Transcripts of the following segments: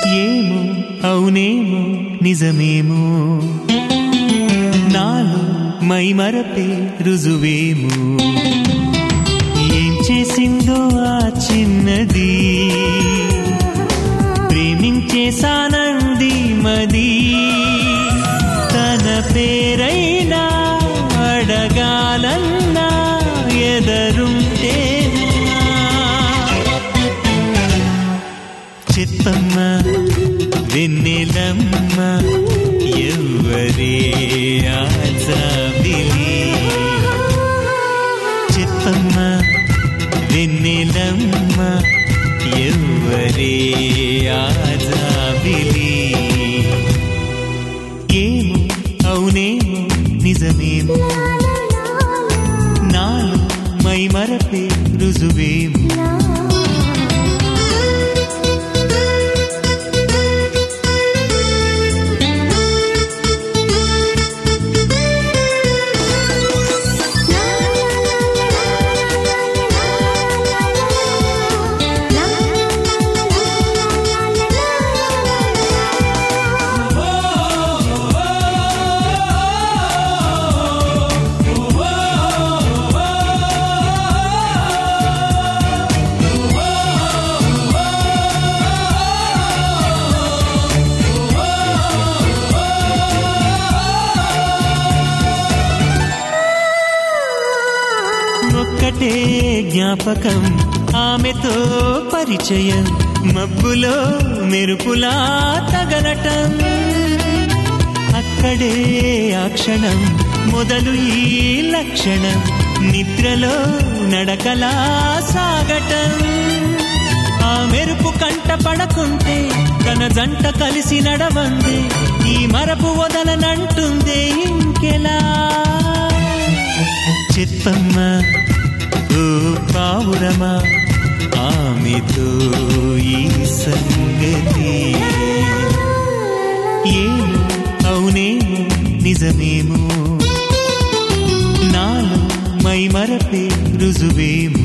ఏమో అవునేమో నిజమేమో నాలో మై మరపే రుజువేమో ఏం చేసిందో ఆ చిన్నది ప్రేమించేసానంది మది తన పేరైనా అడగాలన్నా ఎదరుంటేనా చిత్తమ్మ వెన్నెలమ్మ ఎవ్వరే ఆజాబిలి చిత్తమ్మ వెన్నెలమ్మ ఎవ్వరే ఆజాబిలి ఏమో అవునేమో నిజమేమో నాలో మై మరపే రుజువేమో ఒక్కటే జ్ఞాపకం ఆమెతో పరిచయం మబ్బులో మెరుపులా తగలటం అక్కడే ఆ క్షణం మొదలు ఈ లక్షణం నిద్రలో నడకలా సాగటం ఆ మెరుపు కంట పడకుంటే తన జంట కలిసి నడవందే ఈ మరపు వదలనంటుందే ఇంకెలా చిత్తమ్మ ఓ పావురమా ఆమెతో ఈ సంగతి ఏమో అవునేమో నిజమేమో నాలో మై మరపే రుజువేమో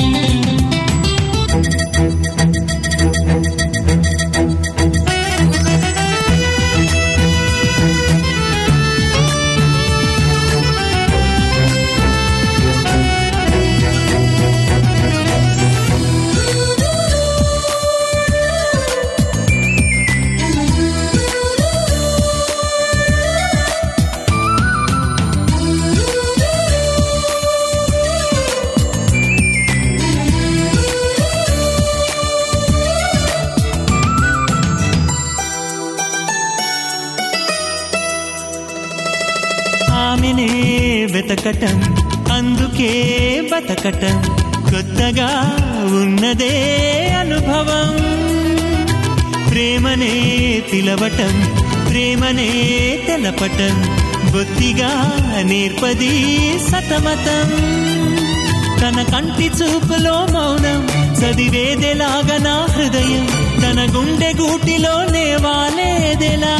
ఆమెనే వెతకటం అందుకే బతకటం కొత్తగా ఉన్నదే అనుభవం ప్రేమనే పిలవటం ప్రేమనే తెలపటం బొత్తిగా నేర్పది సతమతం తన కంటి చూపులో మౌనం చదివేదెలాగా నా హృదయం తన గుండె గూటిలో నేవాలేదెలా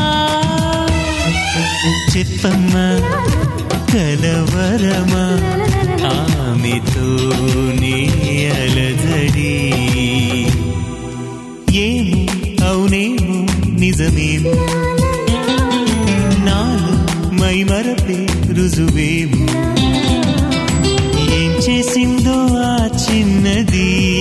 చెప్పమ్మ కలవరమా ఆమెతో నీ అలజడి ఏమో అవునేమో నిజమేమో నాలో మై మరపే రుజువేమో ఏం చేసిందో ఆ చిన్నది